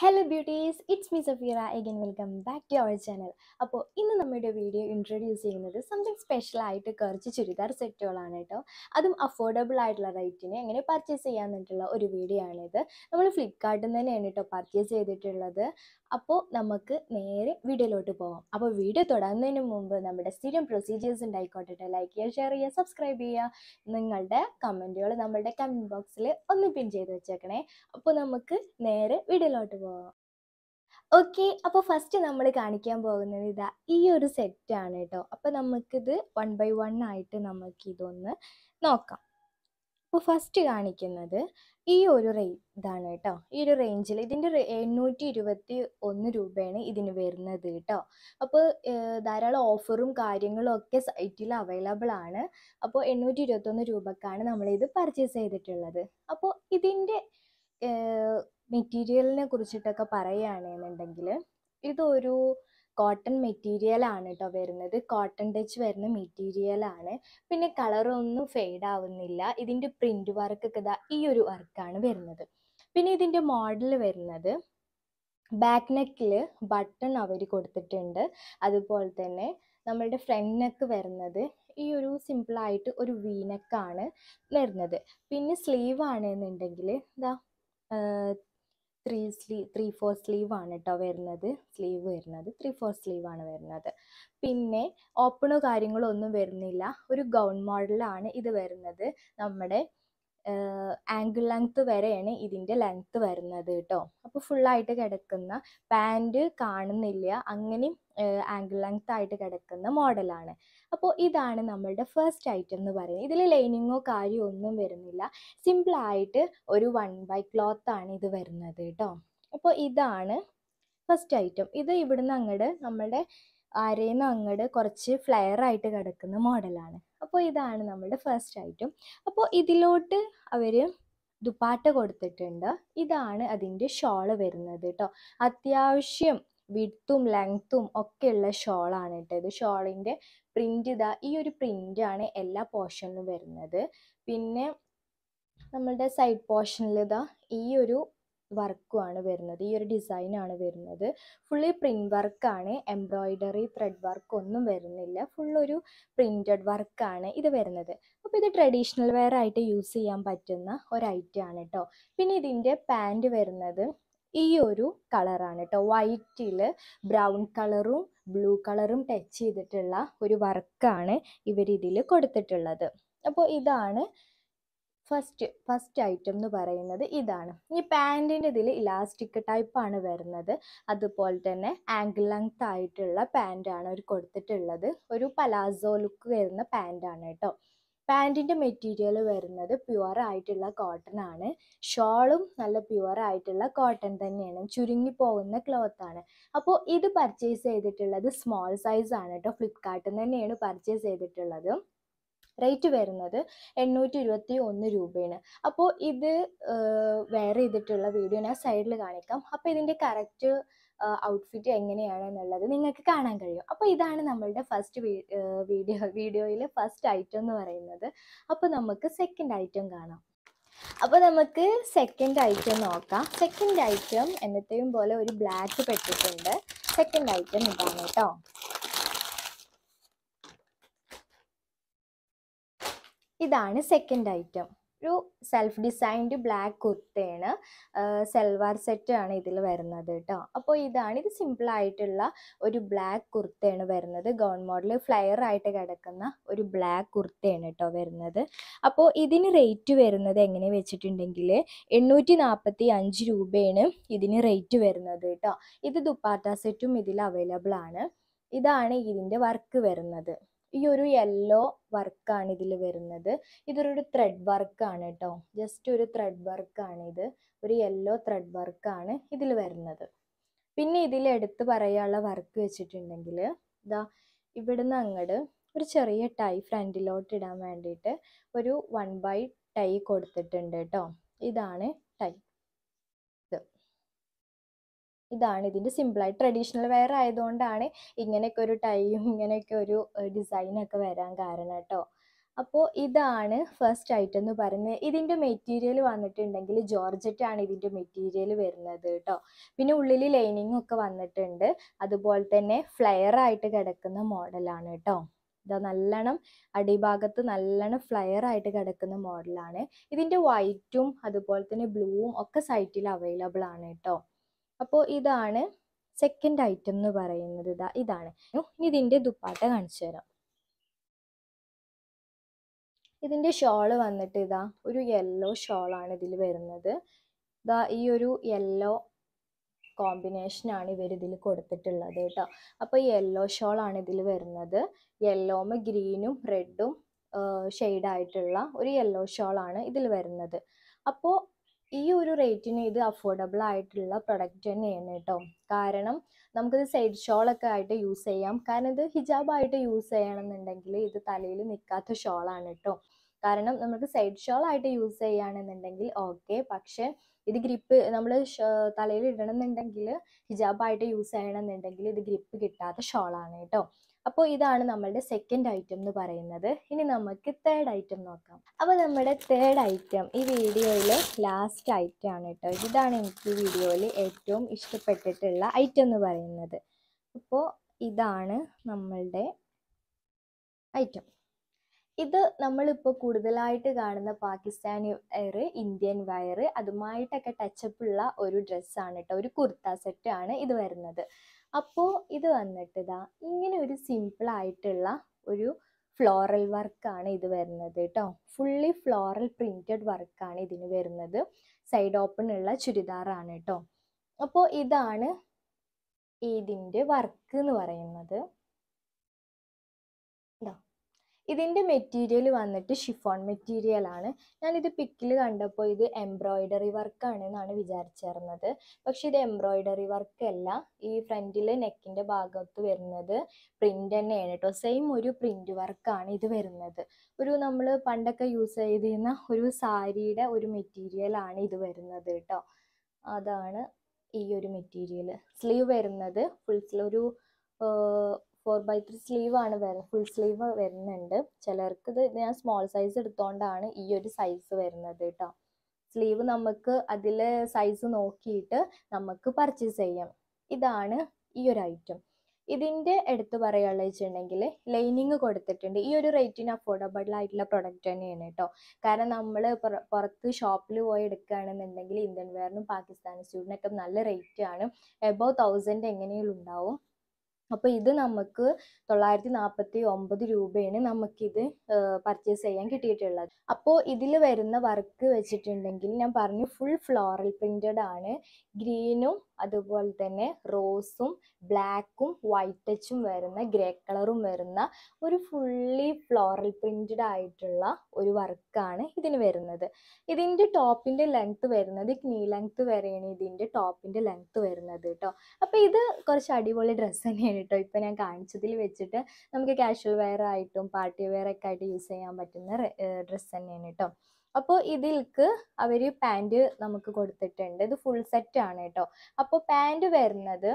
hello beauties it's me Safeera again welcome back to our channel അപ്പോൾ ഇന്ന് നമ്മുടെ video introduce ചെയ്യുന്നത് സംതിങ് സ്പെഷ്യൽ ആയിട്ട് കുറച്ച് ചുരിദാർ സെറ്റുകളാണ് കേട്ടോ അതും അഫോർഡബിൾ ആയിട്ടുള്ള റേറ്റിന് എങ്ങനെ പർച്ചേസ് ചെയ്യാന്നിട്ടുള്ള ഒരു വീഡിയോ ആണിത് നമ്മൾ ഫ്ലിപ്കാർട്ടിൽ നിന്ന് തന്നെയാണ് കേട്ടോ പർച്ചേസ് ചെയ്തിട്ടുള്ളത് അപ്പോൾ നമുക്ക് നേരെ വീഡിയോയിലോട്ട് പോകാം അപ്പോൾ വീഡിയോ തുടങ്ങുന്നതിന് മുമ്പ് നമ്മുടെ സ്ഥിരം പ്രൊസീജിയേഴ്സ് ഉണ്ടായിക്കോട്ടെ ലൈക്ക് ചെയ്യുക ഷെയർ ചെയ്യുക സബ്സ്ക്രൈബ് ചെയ്യുക നിങ്ങളുടെ കമൻറ്റുകൾ നമ്മളുടെ കമൻറ്റ് ബോക്സിൽ ഒന്ന് പിൻ ചെയ്ത് വെച്ചേക്കണേ അപ്പോൾ നമുക്ക് നേരെ വീഡിയോയിലോട്ട് പോകാം ഓക്കെ അപ്പോൾ ഫസ്റ്റ് നമ്മൾ കാണിക്കാൻ പോകുന്നത് ഇതാ ഈ ഒരു സെറ്റാണ് കേട്ടോ അപ്പോൾ നമുക്കിത് വൺ ബൈ വൺ ആയിട്ട് നമുക്കിതൊന്ന് നോക്കാം അപ്പോൾ ഫസ്റ്റ് കാണിക്കുന്നത് ഈ ഒരു റേ ഇതാണ് കേട്ടോ ഈ ഒരു റേഞ്ചിൽ ഇതിൻ്റെ എണ്ണൂറ്റി ഇരുപത്തി ഒന്ന് രൂപയാണ് ഇതിന് വരുന്നത് കേട്ടോ അപ്പോൾ ധാരാളം ഓഫറും കാര്യങ്ങളും ഒക്കെ സൈറ്റിൽ അവൈലബിൾ ആണ് അപ്പോൾ എണ്ണൂറ്റി ഇരുപത്തൊന്ന് രൂപക്കാണ് നമ്മളിത് പർച്ചേസ് ചെയ്തിട്ടുള്ളത് അപ്പോൾ ഇതിൻ്റെ മെറ്റീരിയലിനെ കുറിച്ചിട്ടൊക്കെ പറയുകയാണെന്നുണ്ടെങ്കിൽ ഇതൊരു കോട്ടൺ മെറ്റീരിയൽ ആണ് കേട്ടോ വരുന്നത് കോട്ടൺ ടച്ച് വരുന്ന മെറ്റീരിയൽ ആണ് പിന്നെ കളറൊന്നും ഫെയ്ഡ് ആവുന്നില്ല ഇതിൻ്റെ പ്രിൻ്റ് വർക്കൊക്കെ ഇതാ ഈ ഒരു വർക്കാണ് വരുന്നത് പിന്നെ ഇതിൻ്റെ മോഡൽ വരുന്നത് ബാക്ക് നെക്കിൽ ബട്ടൺ അവർ കൊടുത്തിട്ടുണ്ട് അതുപോലെ തന്നെ നമ്മളുടെ ഫ്രണ്ട് നെക്ക് വരുന്നത് ഈ ഒരു സിമ്പിളായിട്ട് ഒരു വീനക്കാണ് വരുന്നത് പിന്നെ സ്ലീവ് ആണെന്നുണ്ടെങ്കിൽ ഇതാ three sleeve three four sleeve ആണ് കേട്ടോ വരുന്നത് സ്ലീവ് വരുന്നത് ത്രീ ഫോർ സ്ലീവ് ആണ് വരുന്നത് പിന്നെ ഓപ്പണോ കാര്യങ്ങളോ ഒന്നും വരുന്നില്ല ഒരു ഗൗൺ മോഡലാണ് ഇത് വരുന്നത് നമ്മുടെ ആങ്കിൾ ലെങ്ത്ത് വരെയാണ് ഇതിൻ്റെ ലെങ്ത്ത് വരുന്നത് കേട്ടോ അപ്പോൾ ഫുള്ളായിട്ട് കിടക്കുന്ന പാൻറ് കാണുന്നില്ല അങ്ങനെയും ആങ്കിൾ ലെങ്ത് ആയിട്ട് കിടക്കുന്ന മോഡലാണ് അപ്പോൾ ഇതാണ് നമ്മളുടെ ഫസ്റ്റ് ഐറ്റം എന്ന് പറയുന്നത് ഇതിൽ ലൈനിങ്ങോ കാര്യമോ ഒന്നും വരുന്നില്ല സിമ്പിളായിട്ട് ഒരു വൺ ബൈ ക്ലോത്ത് ആണ് ഇത് വരുന്നത് കേട്ടോ അപ്പോൾ ഇതാണ് ഫസ്റ്റ് ഐറ്റം ഇത് ഇവിടുന്ന് അങ്ങോട്ട് നമ്മളുടെ അരയിൽ അങ്ങോട്ട് കുറച്ച് ഫ്ലെയർ ആയിട്ട് കിടക്കുന്ന മോഡലാണ് അപ്പോൾ ഇതാണ് നമ്മുടെ ഫസ്റ്റ് ഐറ്റം അപ്പോൾ ഇതിലോട്ട് അവർ ദുപ്പാട്ട കൊടുത്തിട്ടുണ്ട് ഇതാണ് അതിൻ്റെ ഷോള് വരുന്നത് കേട്ടോ അത്യാവശ്യം വിഡ്ത്തും ലെങ്ത്തും ഒക്കെയുള്ള ഷോളാണ് കേട്ടോ ഇത് ഷോളിൻ്റെ പ്രിൻ്റ് ഇതാ ഈ ഒരു പ്രിൻ്റാണ് എല്ലാ പോർഷനിലും വരുന്നത് പിന്നെ നമ്മളുടെ സൈഡ് പോർഷനിൽ ഇതാ ഈ ഒരു വർക്കുമാണ് വരുന്നത് ഈ ഒരു ഡിസൈനാണ് വരുന്നത് ഫുള്ളി പ്രിൻ്റ് വർക്കാണ് എംബ്രോയിഡറി ത്രെഡ് വർക്ക് ഒന്നും വരുന്നില്ല ഫുള്ളൊരു പ്രിൻറ്റഡ് വർക്കാണ് ഇത് വരുന്നത് അപ്പോൾ ഇത് ട്രഡീഷണൽ വെയർ ആയിട്ട് യൂസ് ചെയ്യാൻ പറ്റുന്ന ഒരു ഐറ്റം ആണ് കേട്ടോ പിന്നെ ഇതിൻ്റെ പാൻറ് വരുന്നത് ഈ ഒരു കളറാണ് കേട്ടോ വൈറ്റിൽ ബ്രൗൺ കളറും ബ്ലൂ കളറും ടച്ച് ചെയ്തിട്ടുള്ള ഒരു വർക്കാണ് ഇവരിതിൽ കൊടുത്തിട്ടുള്ളത് അപ്പോൾ ഇതാണ് ഫസ്റ്റ് ഫസ്റ്റ് ഐറ്റം എന്ന് പറയുന്നത് ഇതാണ് ഈ പാൻറ്റിൻ്റെ ഇതിൽ ഇലാസ്റ്റിക് ടൈപ്പാണ് വരുന്നത് അതുപോലെ തന്നെ ആങ്കിൾ ലെങ്ത് ആയിട്ടുള്ള പാൻറ്റാണ് അവർ കൊടുത്തിട്ടുള്ളത് ഒരു പലാസോ ലുക്ക് വരുന്ന പാൻറ്റാണ് കേട്ടോ പാൻറ്റിൻ്റെ മെറ്റീരിയൽ വരുന്നത് പ്യുവർ ആയിട്ടുള്ള കോട്ടൺ ആണ് ഷോളും നല്ല പ്യുവർ ആയിട്ടുള്ള കോട്ടൺ തന്നെയാണ് ചുരുങ്ങി പോകുന്ന ക്ലോത്ത് ആണ് അപ്പോൾ ഇത് പർച്ചേസ് ചെയ്തിട്ടുള്ളത് സ്മോൾ സൈസ് ആണ് കേട്ടോ ഫ്ലിപ്കാർട്ടിൽ നിന്ന് തന്നെയാണ് പർച്ചേസ് ചെയ്തിട്ടുള്ളത് റേറ്റ് വരുന്നത് എണ്ണൂറ്റി ഇരുപത്തി ഒന്ന് രൂപയാണ് അപ്പോൾ ഇത് വെയർ ചെയ്തിട്ടുള്ള വീഡിയോ ഞാൻ സൈഡിൽ കാണിക്കാം അപ്പോൾ ഇതിൻ്റെ കറക്റ്റ് ഔട്ട്ഫിറ്റ് എങ്ങനെയാണ് എന്നുള്ളത് നിങ്ങൾക്ക് കാണാൻ കഴിയും അപ്പോൾ ഇതാണ് നമ്മളുടെ ഫസ്റ്റ് വീഡിയോ വീഡിയോയിൽ ഫസ്റ്റ് ഐറ്റം എന്ന് പറയുന്നത് അപ്പോൾ നമുക്ക് സെക്കൻഡ് ഐറ്റം കാണാം അപ്പോൾ നമുക്ക് സെക്കൻഡ് ഐറ്റം നോക്കാം സെക്കൻഡ് ഐറ്റം എന്നത്തെയും പോലെ ഒരു ബ്ലാക്ക് പെട്ടിട്ടുണ്ട് സെക്കൻഡ് ഐറ്റം ഇതാണ് കേട്ടോ ഇതാണ് സെക്കൻഡ് ഐറ്റം ഒരു സെൽഫ് ഡിസൈൻഡ് ബ്ലാക്ക് കുർത്തയാണ് സെൽവാർ സെറ്റ് ആണ് ഇതിൽ വരുന്നത് കേട്ടോ അപ്പോൾ ഇതാണ് ഇത് സിമ്പിൾ ആയിട്ടുള്ള ഒരു ബ്ലാക്ക് കുർത്തയാണ് വരുന്നത് ഗൗൺ മോഡൽ ഫ്ലയർ ആയിട്ട് കിടക്കുന്ന ഒരു ബ്ലാക്ക് കുർത്തയാണ് കേട്ടോ വരുന്നത് അപ്പോൾ ഇതിന് റേറ്റ് വരുന്നത് എങ്ങനെ വെച്ചിട്ടുണ്ടെങ്കിൽ എണ്ണൂറ്റി നാൽപ്പത്തി അഞ്ച് രൂപയാണ് ഇതിന് റേറ്റ് വരുന്നത് കേട്ടോ ഇത് ദുപ്പാത്ത സെറ്റും ഇതിൽ അവൈലബിൾ ആണ് ഇതാണ് ഇതിൻ്റെ വർക്ക് വരുന്നത് ഈ ഒരു യെല്ലോ വർക്കാണ് ഇതിൽ വരുന്നത് ഇതൊരു ത്രെഡ് വർക്കാണ് കേട്ടോ ജസ്റ്റ് ഒരു ത്രെഡ് വർക്കാണ് ഇത് ഒരു യെല്ലോ ത്രെഡ് വർക്കാണ് ഇതിൽ വരുന്നത് പിന്നെ ഇതിൽ എടുത്ത് പറയാനുള്ള വർക്ക് വെച്ചിട്ടുണ്ടെങ്കിൽ ഇതാ ഇവിടുന്ന് അങ്ങോട്ട് ഒരു ചെറിയ ടൈ ഫ്രണ്ടിലോട്ട് ഇടാൻ വേണ്ടിയിട്ട് ഒരു വൺ ബൈ ടൈ കൊടുത്തിട്ടുണ്ട് കേട്ടോ ഇതാണ് ടൈ ഇത് ഇതാണ് ഇതിൻ്റെ സിമ്പിളായി ട്രഡീഷണൽ വെയർ ആയതുകൊണ്ടാണ് ഇങ്ങനെയൊക്കെ ഒരു ടൈയും ഇങ്ങനെയൊക്കെ ഒരു ഡിസൈനൊക്കെ വരാൻ കാരണം കേട്ടോ അപ്പോൾ ഇതാണ് ഫസ്റ്റ് ഐറ്റം എന്ന് പറയുന്നത് ഇതിൻ്റെ മെറ്റീരിയൽ വന്നിട്ടുണ്ടെങ്കിൽ ജോർജറ്റ് ആണ് ഇതിൻ്റെ മെറ്റീരിയൽ വരുന്നത് കേട്ടോ പിന്നെ ഉള്ളിൽ ലൈനിങ് ഒക്കെ വന്നിട്ടുണ്ട് അതുപോലെ തന്നെ ഫ്ലെയർ ആയിട്ട് കിടക്കുന്ന മോഡലാണ് കേട്ടോ ഇതാ നല്ലോണം അടിഭാഗത്ത് നല്ലോണം ഫ്ലെയർ ആയിട്ട് കിടക്കുന്ന മോഡലാണ് ഇതിൻ്റെ വൈറ്റും അതുപോലെ തന്നെ ബ്ലൂവും ഒക്കെ സൈറ്റിൽ അവൈലബിൾ ആണ് കേട്ടോ അപ്പോൾ ഇതാണ് സെക്കൻഡ് ഐറ്റം എന്ന് പറയുന്നത് ഇതാ ഇതാണ് ഇനി ഇതിൻ്റെ ദുപ്പാട്ട കാണിച്ചു തരാം ഇതിൻ്റെ ഷോള് വന്നിട്ട് ഇതാ ഒരു യെല്ലോ ഷോളാണ് ഇതിൽ വരുന്നത് ഇതാ ഈ ഒരു യെല്ലോ കോമ്പിനേഷനാണ് ഇവർ ഇതിൽ കൊടുത്തിട്ടുള്ളത് കേട്ടോ അപ്പോൾ ഈ യെല്ലോ ഷോളാണ് ഇതിൽ വരുന്നത് യെല്ലോമ ഗ്രീനും റെഡും ഷെയ്ഡായിട്ടുള്ള ഒരു യെല്ലോ ഷോളാണ് ഇതിൽ വരുന്നത് അപ്പോൾ ഈ ഒരു റേറ്റിന് ഇത് അഫോർഡബിൾ ആയിട്ടുള്ള പ്രൊഡക്റ്റ് തന്നെയാണ് കേട്ടോ കാരണം നമുക്കിത് സൈഡ് ഷോളൊക്കെ ആയിട്ട് യൂസ് ചെയ്യാം കാരണം ഇത് ഹിജാബായിട്ട് യൂസ് ചെയ്യണമെന്നുണ്ടെങ്കിൽ ഇത് തലയിൽ നിൽക്കാത്ത ഷോളാണ് കേട്ടോ കാരണം നമുക്ക് സൈഡ് ഷോൾ ആയിട്ട് യൂസ് ചെയ്യുകയാണെന്നുണ്ടെങ്കിൽ ഓക്കെ പക്ഷേ ഇത് ഗ്രിപ്പ് നമ്മൾ തലയിൽ ഇടണമെന്നുണ്ടെങ്കിൽ ഹിജാബായിട്ട് യൂസ് ചെയ്യണമെന്നുണ്ടെങ്കിൽ ഇത് ഗ്രിപ്പ് കിട്ടാത്ത ഷോളാണ് കേട്ടോ അപ്പോൾ ഇതാണ് നമ്മളുടെ സെക്കൻഡ് ഐറ്റം എന്ന് പറയുന്നത് ഇനി നമുക്ക് തേർഡ് ഐറ്റം നോക്കാം അപ്പോൾ നമ്മുടെ തേർഡ് ഐറ്റം ഈ വീഡിയോയിലെ ലാസ്റ്റ് ഐറ്റം ആണ് കേട്ടോ ഇതാണ് എനിക്ക് ഈ വീഡിയോയിൽ ഏറ്റവും ഇഷ്ടപ്പെട്ടിട്ടുള്ള ഐറ്റം എന്ന് പറയുന്നത് അപ്പോൾ ഇതാണ് നമ്മളുടെ ഐറ്റം ഇത് നമ്മളിപ്പോൾ കൂടുതലായിട്ട് കാണുന്ന പാകിസ്ഥാനി വയർ ഇന്ത്യൻ വയർ അതുമായിട്ടൊക്കെ ടച്ചപ്പ് ഉള്ള ഒരു ഡ്രസ്സാണ് കേട്ടോ ഒരു കുർത്ത സെറ്റ് ആണ് ഇത് വരുന്നത് അപ്പോൾ ഇത് വന്നിട്ട് ഇതാ ഇങ്ങനെ ഒരു സിമ്പിൾ ആയിട്ടുള്ള ഒരു ഫ്ലോറൽ വർക്കാണ് ഇത് വരുന്നത് കേട്ടോ ഫുള്ളി ഫ്ലോറൽ പ്രിൻറ്റഡ് വർക്കാണ് ഇതിന് വരുന്നത് സൈഡ് ഓപ്പൺ ഉള്ള ചുരിദാറാണ് കേട്ടോ അപ്പോൾ ഇതാണ് ഇതിൻ്റെ വർക്ക് എന്ന് പറയുന്നത് ഇതാ ഇതിൻ്റെ മെറ്റീരിയൽ വന്നിട്ട് ഷിഫോൺ മെറ്റീരിയൽ ആണ് ഞാനിത് പിക്കിൽ കണ്ടപ്പോൾ ഇത് എംബ്രോയിഡറി വർക്കാണ് എന്നാണ് വിചാരിച്ചിരുന്നത് പക്ഷെ ഇത് എംബ്രോയിഡറി വർക്ക് അല്ല ഈ ഫ്രണ്ടിൽ നെക്കിൻ്റെ ഭാഗത്ത് വരുന്നത് പ്രിൻ്റ് തന്നെയാണ് കേട്ടോ സെയിം ഒരു പ്രിൻ്റ് വർക്കാണ് ഇത് വരുന്നത് ഒരു നമ്മൾ പണ്ടൊക്കെ യൂസ് ചെയ്തിരുന്ന ഒരു സാരിയുടെ ഒരു മെറ്റീരിയൽ ആണ് ഇത് വരുന്നത് കേട്ടോ അതാണ് ഈ ഒരു മെറ്റീരിയൽ സ്ലീവ് വരുന്നത് ഫുൾ സ്ലീവ് ഒരു ഫോർ ബൈ ത്രീ സ്ലീവ് ആണ് വരുന്നത് ഫുൾ സ്ലീവ് വരുന്നുണ്ട് ചിലർക്ക് ഇത് ഞാൻ സ്മോൾ സൈസ് എടുത്തോണ്ടാണ് ഈ ഒരു സൈസ് വരുന്നത് കേട്ടോ സ്ലീവ് നമുക്ക് അതിൽ സൈസ് നോക്കിയിട്ട് നമുക്ക് പർച്ചേസ് ചെയ്യാം ഇതാണ് ഈ ഒരു ഐറ്റം ഇതിൻ്റെ എടുത്ത് പറയാനുള്ള വെച്ചിട്ടുണ്ടെങ്കിൽ ലൈനിങ് കൊടുത്തിട്ടുണ്ട് ഈ ഒരു റേറ്റിന് അഫോർഡബിൾ ആയിട്ടുള്ള പ്രൊഡക്റ്റ് തന്നെയാണ് കേട്ടോ കാരണം നമ്മൾ പുറത്ത് ഷോപ്പിൽ പോയി എടുക്കുകയാണെന്നുണ്ടെങ്കിൽ ഇന്ത്യൻ വെയറിനും പാകിസ്ഥാനി സ്യൂട്ടിനൊക്കെ നല്ല റേറ്റ് ആണ് എബവ് തൗസൻഡ് എങ്ങനെയും ഉണ്ടാവും അപ്പോൾ ഇത് നമുക്ക് തൊള്ളായിരത്തി നാൽപ്പത്തി ഒമ്പത് രൂപയാണ് നമുക്കിത് പർച്ചേസ് ചെയ്യാൻ കിട്ടിയിട്ടുള്ളത് അപ്പോൾ ഇതിൽ വരുന്ന വർക്ക് വെച്ചിട്ടുണ്ടെങ്കിൽ ഞാൻ പറഞ്ഞു ഫുൾ ഫ്ലോറൽ പ്രിൻറ്റഡ് ആണ് ഗ്രീനും അതുപോലെ തന്നെ റോസും ബ്ലാക്കും വൈറ്റ് ടച്ചും വരുന്ന ഗ്രേ കളറും വരുന്ന ഒരു ഫുള്ളി ഫ്ലോറൽ പ്രിൻറ്റഡ് ആയിട്ടുള്ള ഒരു വർക്കാണ് ഇതിന് വരുന്നത് ഇതിൻ്റെ ടോപ്പിൻ്റെ ലെങ്ത്ത് വരുന്നത് knee ലെങ്ത്ത് വരെയാണ് ഇതിൻ്റെ ടോപ്പിൻ്റെ ലെങ്ത്ത് വരുന്നത് കേട്ടോ അപ്പോൾ ഇത് കുറച്ച് അടിപൊളി ഡ്രസ്സ് തന്നെയാണ് കേട്ടോ ഇപ്പോൾ ഞാൻ കാണിച്ചതിൽ വെച്ചിട്ട് നമുക്ക് കാഷ്വൽ വെയർ ആയിട്ടും പാർട്ടി വെയർ ഒക്കെ ആയിട്ട് യൂസ് ചെയ്യാൻ പറ്റുന്ന ഡ്രസ്സ് തന്നെയാണ് കേട്ടോ അപ്പോൾ ഇതിൽക്ക് അവർ പാൻറ് നമുക്ക് കൊടുത്തിട്ടുണ്ട് ഇത് ഫുൾ സെറ്റ് ആണ് കേട്ടോ അപ്പോൾ പാൻറ് വരുന്നത്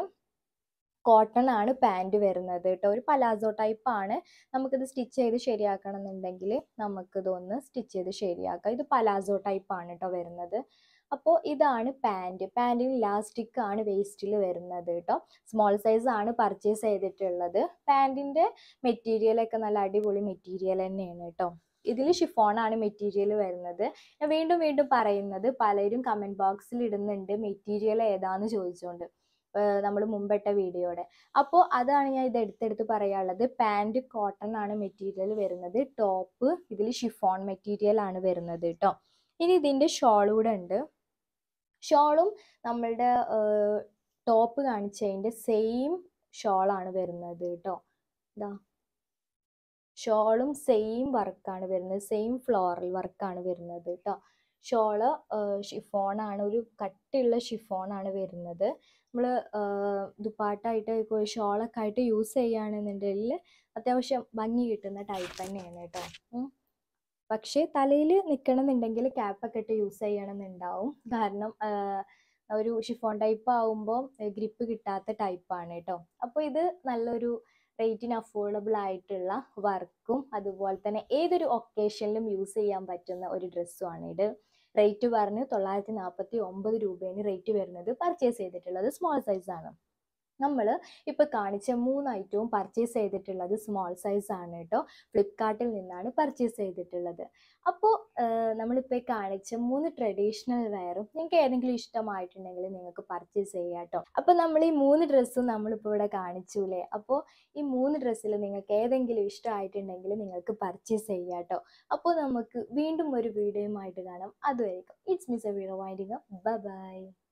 കോട്ടൺ ആണ് പാൻറ് വരുന്നത് കേട്ടോ ഒരു പലാസോ ടൈപ്പ് ആണ് നമുക്കിത് സ്റ്റിച്ച് ചെയ്ത് ശരിയാക്കണം എന്നുണ്ടെങ്കിൽ നമുക്കിതൊന്ന് സ്റ്റിച്ച് ചെയ്ത് ശരിയാക്കാം ഇത് പലാസോ ടൈപ്പ് ആണ് കേട്ടോ വരുന്നത് അപ്പോൾ ഇതാണ് പാൻറ് പാൻറ്റിന് ഇലാസ്റ്റിക് ആണ് വേസ്റ്റിൽ വരുന്നത് കേട്ടോ സ്മോൾ സൈസ് ആണ് പർച്ചേസ് ചെയ്തിട്ടുള്ളത് പാൻറ്റിൻ്റെ മെറ്റീരിയലൊക്കെ നല്ല അടിപൊളി മെറ്റീരിയൽ തന്നെയാണ് കേട്ടോ ഇതിൽ ഷിഫോണാണ് മെറ്റീരിയൽ വരുന്നത് ഞാൻ വീണ്ടും വീണ്ടും പറയുന്നത് പലരും കമൻറ്റ് ബോക്സിൽ ഇടുന്നുണ്ട് മെറ്റീരിയൽ ഏതാന്ന് ചോദിച്ചുകൊണ്ട് നമ്മൾ മുമ്പിട്ട വീഡിയോയുടെ അപ്പോൾ അതാണ് ഞാൻ ഇത് എടുത്തെടുത്ത് പറയാനുള്ളത് പാൻറ് കോട്ടൺ ആണ് മെറ്റീരിയൽ വരുന്നത് ടോപ്പ് ഇതിൽ ഷിഫോൺ മെറ്റീരിയൽ ആണ് വരുന്നത് കേട്ടോ ഇനി ഇതിൻ്റെ ഷോൾ കൂടെ ഉണ്ട് ഷോളും നമ്മളുടെ ടോപ്പ് കാണിച്ചതിൻ്റെ സെയിം ഷോളാണ് വരുന്നത് കേട്ടോ ഇതാ ഷോളും സെയിം വർക്കാണ് വരുന്നത് സെയിം ഫ്ലോറൽ വർക്കാണ് വരുന്നത് കേട്ടോ ഷോള് ഷിഫോണാണ് ഒരു കട്ടിയുള്ള ഷിഫോണാണ് വരുന്നത് നമ്മൾ ദുപ്പാട്ടായിട്ട് ഷോളൊക്കെ ആയിട്ട് യൂസ് ചെയ്യുകയാണെന്നുണ്ടെങ്കിൽ അത്യാവശ്യം ഭംഗി കിട്ടുന്ന ടൈപ്പ് തന്നെയാണ് കേട്ടോ പക്ഷേ തലയിൽ നിൽക്കണമെന്നുണ്ടെങ്കിൽ ക്യാപ്പൊക്കെ ഇട്ട് യൂസ് ചെയ്യണമെന്നുണ്ടാവും കാരണം ഒരു ഷിഫോൺ ടൈപ്പ് ആവുമ്പോൾ ഗ്രിപ്പ് കിട്ടാത്ത ടൈപ്പാണ് കേട്ടോ അപ്പോൾ ഇത് നല്ലൊരു റേറ്റിന് അഫോർഡബിൾ ആയിട്ടുള്ള വർക്കും അതുപോലെ തന്നെ ഏതൊരു ഒക്കേഷനിലും യൂസ് ചെയ്യാൻ പറ്റുന്ന ഒരു ഡ്രസ്സുമാണ് ഇത് റേറ്റ് പറഞ്ഞ് തൊള്ളായിരത്തി നാൽപ്പത്തി ഒമ്പത് രൂപയാണ് റേറ്റ് വരുന്നത് പർച്ചേസ് ചെയ്തിട്ടുള്ളത് സ്മോൾ സൈസാണ് നമ്മൾ ഇപ്പോൾ കാണിച്ച മൂന്ന് ഐറ്റവും പർച്ചേസ് ചെയ്തിട്ടുള്ളത് സ്മോൾ സൈസ് ആണ് കേട്ടോ ഫ്ലിപ്കാർട്ടിൽ നിന്നാണ് പർച്ചേസ് ചെയ്തിട്ടുള്ളത് അപ്പോൾ നമ്മളിപ്പോൾ കാണിച്ച മൂന്ന് ട്രഡീഷണൽ വെയറും നിങ്ങൾക്ക് ഏതെങ്കിലും ഇഷ്ടമായിട്ടുണ്ടെങ്കിൽ നിങ്ങൾക്ക് പർച്ചേസ് ചെയ്യാം കേട്ടോ അപ്പോൾ നമ്മൾ ഈ മൂന്ന് ഡ്രസ്സും നമ്മളിപ്പോൾ ഇവിടെ കാണിച്ചൂലേ അപ്പോൾ ഈ മൂന്ന് ഡ്രസ്സിൽ നിങ്ങൾക്ക് ഏതെങ്കിലും ഇഷ്ടമായിട്ടുണ്ടെങ്കിൽ നിങ്ങൾക്ക് പർച്ചേസ് ചെയ്യാം കേട്ടോ അപ്പോൾ നമുക്ക് വീണ്ടും ഒരു വീഡിയോയുമായിട്ട് കാണാം അതുവരെയും it's miss a video winding bye by